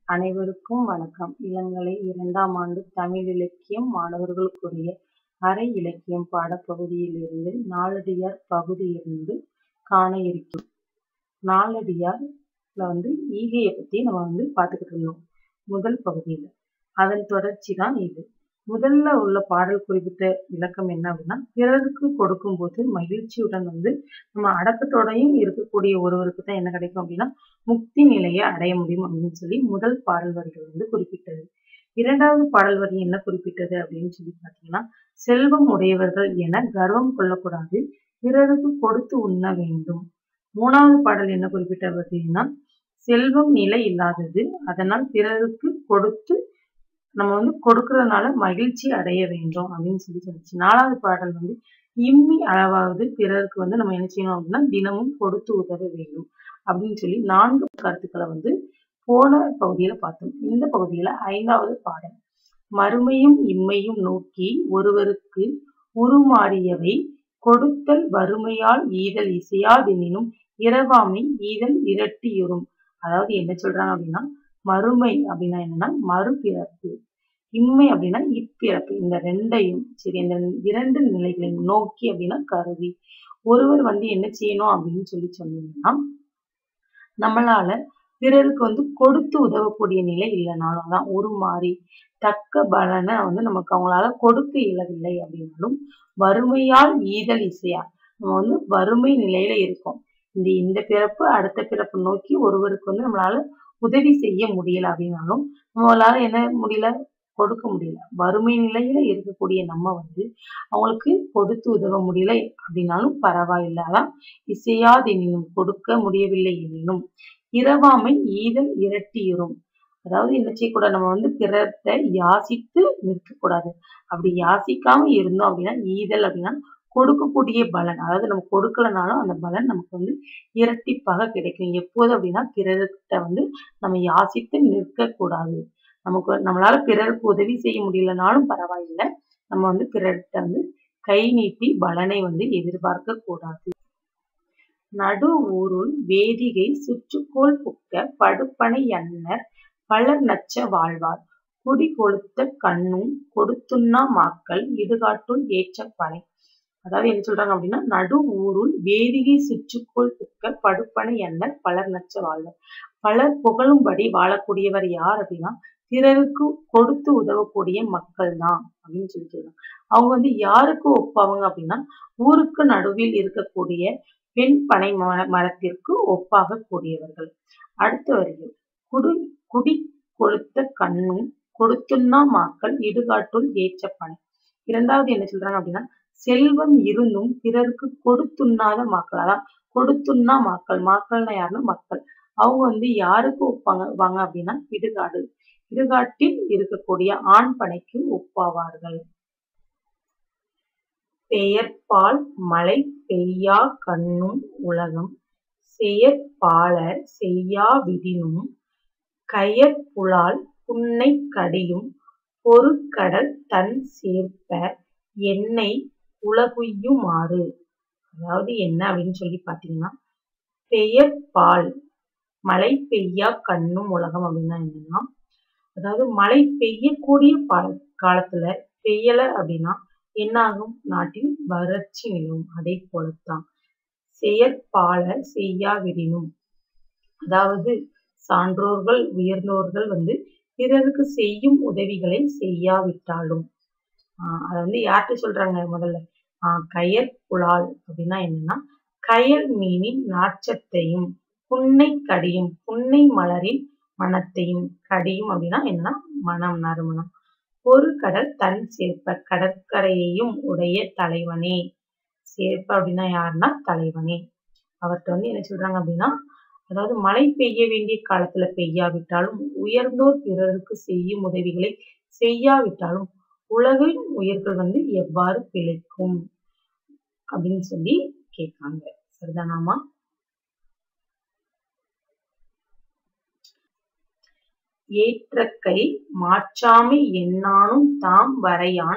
அனைவருக்கும் வணக்கம். இளங்கலை இரண்டாம் ஆண்டு தமிழ் இலக்கியம் மாணவர்களுக்குரிய அரை இலக்கியம் பாடப்பகுதியிலிருந்து நாலடியார் பகுதியிலிருந்து காண இருக்கிறோம். நாலடியார்ல வந்து ஈகையை பத்தி நம்ம வந்து பார்த்துக்கிட்டு இருந்தோம் முதல் பகுதியில. அதன் தொடர்ச்சி தான் இது. முதல்ல உள்ள பாடல் குறிப்பிட்ட விளக்கம் என்ன அப்படின்னா பிறருக்கு கொடுக்கும்போது மகிழ்ச்சியுடன் வந்து நம்ம அடக்கத்தோடையும் இருக்கக்கூடிய ஒருவருக்கு தான் என்ன கிடைக்கும் அப்படின்னா முக்தி நிலையை அடைய முடியும் அப்படின்னு சொல்லி முதல் பாடல் வரிகள் வந்து குறிப்பிட்டது. இரண்டாவது பாடல் வரி என்ன குறிப்பிட்டது அப்படின்னு சொல்லி பார்த்தீங்கன்னா செல்வம் உடையவர்கள் என கர்வம் கொள்ளக்கூடாது பிறருக்கு கொடுத்து உண்ண வேண்டும். மூணாவது பாடல் என்ன குறிப்பிட்டது அப்படின்னா செல்வம் நிலை இல்லாதது அதனால் பிறருக்கு கொடுத்து நம்ம வந்து கொடுக்கறதுனால மகிழ்ச்சி அடைய வேண்டும் அப்படின்னு சொல்லி சொல்லுச்சு. நாலாவது பாடல் வந்து இம்மி அளவாவது பிறருக்கு வந்து நம்ம என்ன செய்யணும் அப்படின்னா தினமும் கொடுத்து உதவ வேண்டும் அப்படின்னு சொல்லி நான்கு கருத்துக்களை வந்து போன பகுதியில பார்த்தோம். இந்த பகுதியில ஐந்தாவது பாடல் மறுமையும் இம்மையும் நோக்கி ஒருவருக்கு உருமாறியவை கொடுத்தல் வறுமையால் ஈதல் இசையாதெனினும் இரவாமை ஈதல் இரட்டியுறும். அதாவது என்ன சொல்றாங்க அப்படின்னா மறுமை அப்படின்னா என்னன்னா மறுபிறப்பு இம்மை அப்படின்னா இப்பிறப்பு இந்த ரெண்டையும் சரி இந்த இரண்டு நிலைகளையும் நோக்கி அப்படின்னா கருதி ஒருவர் வந்து என்ன செய்யணும் அப்படின்னு சொல்லி சொன்னீங்கன்னா நம்மளால பிறருக்கு வந்து கொடுத்து உதவக்கூடிய நிலை இல்லைனாலும் தான் உருமாறி தக்க பலனை வந்து நமக்கு அவங்களால கொடுக்க இயலவில்லை அப்படின்னாலும் வறுமையால் ஈதல் இசையா நம்ம வந்து வறுமை நிலையில இருக்கோம் இந்த இந்த பிறப்பு அடுத்த பிறப்பு நோக்கி ஒருவருக்கு வந்து நம்மளால உதவி செய்ய முடியல அப்படின்னாலும் நம்மளால என்ன முடியல கொடுக்க முடியல வறுமை நிலையில இருக்கக்கூடிய நம்ம வந்து அவங்களுக்கு கொடுத்து உதவ முடியல அப்படின்னாலும் பரவாயில்லை அதான் இசையாதெனினும் கொடுக்க முடியவில்லை எனினும் இரவாமை ஈதல் இரட்டியுறும் அதாவது என்ன செய்யக்கூடாது நம்ம வந்து பிறர்கிட்ட யாசித்து நிற்கக்கூடாது அப்படி யாசிக்காம இருந்தோம் அப்படின்னா ஈதல் அப்படின்னா கொடுக்கக்கூடிய பலன் அதாவது நம்ம கொடுக்கலனாலும் அந்த பலன் நமக்கு வந்து இரட்டிப்பாக கிடைக்கும் எப்போது அப்படின்னா பிறர்கிட்ட வந்து நம்ம யாசித்து நிற்கக்கூடாது நமக்கு நம்மளால பிறருக்கு உதவி செய்ய முடியலனாலும் பரவாயில்லை நம்ம வந்து பிறர்கிட்ட வந்து கை நீட்டி பலனை வந்து எதிர்பார்க்க கூடாது நடு ஊருள் வேதிகை சுற்றுக்கோள் புக்க படுப்பனை அன்னர் பலர் நச்ச வாழ்வார் குடி கொளுத்த கண்ணும் கொடுத்துண்ணா மாக்கள் இடுகாட்டுள் ஏற்ற பனை அதாவது என்ன சொல்றாங்க அப்படின்னா நடு ஊருள் வேதிகை சுற்றுக்கோள் புக்க படுப்பனை அன்னர் பலர் நச்ச வாழ்வார் பலர் புகழும்படி வாழக்கூடியவர் யார் அப்படின்னா பிறருக்கு கொடுத்து உதவக்கூடிய மக்கள் தான் அப்படின்னு சொல்லி சொல்றாங்க அவங்க வந்து யாருக்கு ஒப்பாவாங்க அப்படின்னா ஊருக்கு நடுவில் இருக்கக்கூடிய பெண் பனை மரத்திற்கு ஒப்பாக கூடியவர்கள் அடுத்த வரிகள் குடி குடி கொளுத்த கண்ணும் கொடுத்துண்ணா மாக்கள் இடுகாட்டுள் ஏற்ற பனை இரண்டாவது என்ன சொல்றாங்க அப்படின்னா செல்வம் இருந்தும் பிறருக்கு கொடுத்துண்ணாத மக்கள் அதான் கொடுத்துண்ணா மக்கள் மக்கள்னா யாருன்னா மக்கள் அவங்க வந்து யாருக்கு ஒப்பாங்க வாங்க அப்படின்னா இடுகாடு இடுகாட்டில் இருக்கக்கூடிய ஆண் பனைக்கு ஒப்பாவார்கள் பெயர்பால் மழை பெய்யா கண்ணும் உலகம் செயற்பால செய்யா விடினும் கயற்புலால் புன்னை கடியும் பொறுக்கடல் தன் சேர்ப்ப எண்ணெய் உலகுய்யுமாறு அதாவது என்ன அப்படின்னு சொல்லி பார்த்தீங்கன்னா பெயர்பால் மழை பெய்யா கண்ணும் உலகம் அப்படின்னா என்னன்னா அதாவது மழை பெய்யக்கூடிய பால காலத்துல பெய்யல அப்படின்னா என்ன ஆகும் நாட்டில் வறட்சி நிலவும் அதே போலத்தான் செயற்பால செய்யாவிடினும் அதாவது சான்றோர்கள் உயர்ந்தோர்கள் வந்து பிறருக்கு செய்யும் உதவிகளை செய்யாவிட்டாலும் ஆஹ் அதை வந்து யார்கிட்ட சொல்றாங்க முதல்ல ஆஹ் கயல் புலால் அப்படின்னா என்னன்னா கயல் மீனின் நாச்சத்தையும் புன்னை கடியும் புன்னை மலரின் மனத்தையும் கடியும் அப்படின்னா என்னன்னா மனம் நறுமணம் ஒரு கடல் தன் சேர்ப்ப கடற்கரையையும் உடைய தலைவனே சேர்ப்ப அப்படின்னா யாருன்னா தலைவனே அவர்கிட்ட வந்து என்ன சொல்றாங்க அப்படின்னா அதாவது மழை பெய்ய வேண்டிய காலத்துல பெய்யாவிட்டாலும் உயர்ந்தோர் பிறருக்கு செய்யும் உதவிகளை செய்யாவிட்டாலும் உலகின் உயிர்கள் வந்து எவ்வாறு பிழைக்கும் அப்படின்னு சொல்லி கேட்காங்க சரிதானாமா ஏற்றக்கை மாற்றாமை எண்ணானும் தாம் வரையான்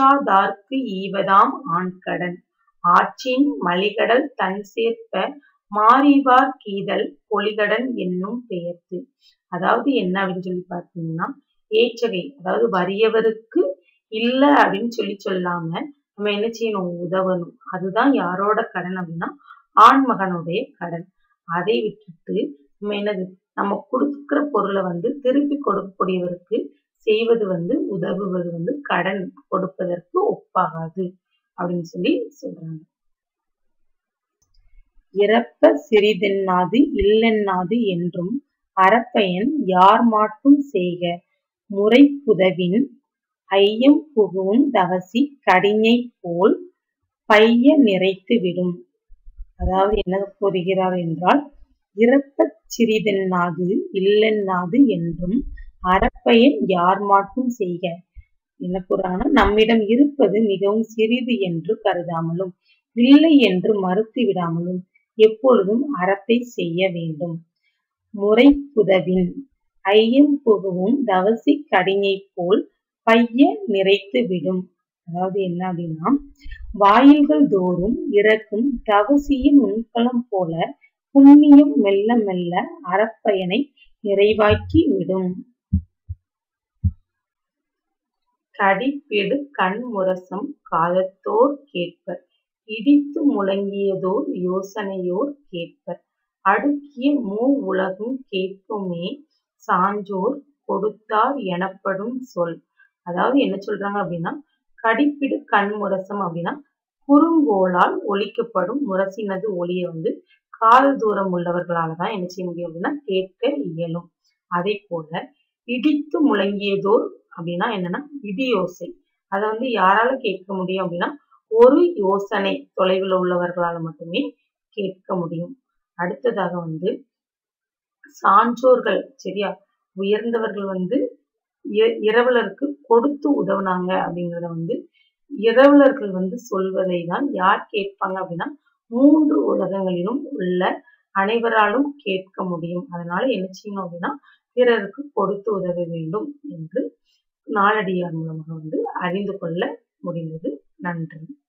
ஆற்றாதார்க்கு ஈவதாம் ஆண்கடன் ஆற்றின் மலிகடல் தன் சேர்ப்ப மாறிவார் கீதல் பொலிகடன் என்னும் பெயர்த்து அதாவது என்ன அப்படின்னு சொல்லி பார்த்தீங்கன்னா ஏச்சகை அதாவது வறியவருக்கு இல்ல அப்படின்னு சொல்லி சொல்லாம நம்ம என்ன செய்யணும் உதவணும் அதுதான் யாரோட கடன் அப்படின்னா ஆண்மகனுடைய கடன் அதை விட்டுட்டு நம்ம என்னது நம்ம கொடுக்குற பொருளை வந்து திருப்பி கொடுக்கக்கூடியவருக்கு செய்வது வந்து உதவுவது வந்து கடன் கொடுப்பதற்கு ஒப்பாகாது அப்படின்னு சொல்லி சொல்றாங்க இறப்ப சிறிதென்னாது இல்லென்னாது என்றும் அறப்பயன் யார் மாட்டும் செய்க முறை புதவின் ஐயம் புகுவும் தவசி கடிஞை போல் பைய நிறைத்து விடும் அதாவது என்ன கூறுகிறார் என்றால் இறப்பச் சிறிதென்னாது இல்லென்னாது என்றும் அறப்பயன் யார் மாட்டும் செய்க என்ன கூறாங்கன்னா நம்மிடம் இருப்பது மிகவும் சிறிது என்று கருதாமலும் இல்லை என்று மறுத்து விடாமலும் எப்பொழுதும் அறப்பை செய்ய வேண்டும் முறை புதவின் ஐயம் புகுவும் தவசி கடிஞை போல் பைய நிறைத்து விடும் அதாவது என்ன அப்படின்னா வாயில்கள் தோறும் இறக்கும் தவசியின் உண்கலம் போல புண்ணியம் மெல்ல மெல்ல அறப்பயனை நிறைவாக்கி விடும் கடிப்பிடு கண் முரசம் காதத்தோர் கேட்பர் இடித்து முழங்கியதோர் யோசனையோர் கேட்பர் அடுக்கிய மூ உலகும் கேட்குமே சான்றோர் கொடுத்தார் எனப்படும் சொல் அதாவது என்ன சொல்றாங்க அப்படின்னா கடிப்பிடு கண் முரசம் அப்படின்னா குறுங்கோளால் ஒலிக்கப்படும் முரசினது ஒலியை வந்து கால தூரம் உள்ளவர்களால தான் என்ன செய்ய முடியும் அப்படின்னா கேட்க இயலும் அதே போல இடித்து முழங்கியதோர் அப்படின்னா என்னன்னா இடி யோசை அதை வந்து யாரால கேட்க முடியும் அப்படின்னா ஒரு யோசனை தொலைவில் உள்ளவர்களால மட்டுமே கேட்க முடியும் அடுத்ததாக வந்து சான்றோர்கள் சரியா உயர்ந்தவர்கள் வந்து இரவலருக்கு கொடுத்து உதவுனாங்க அப்படிங்கிறத வந்து இரவலர்கள் வந்து சொல்வதை தான் யார் கேட்பாங்க அப்படின்னா மூன்று உலகங்களிலும் உள்ள அனைவராலும் கேட்க முடியும் அதனால என்ன செய்யணும் அப்படின்னா பிறருக்கு கொடுத்து உதவ வேண்டும் என்று நாளடியார் மூலமாக வந்து அறிந்து கொள்ள முடிந்தது நன்றி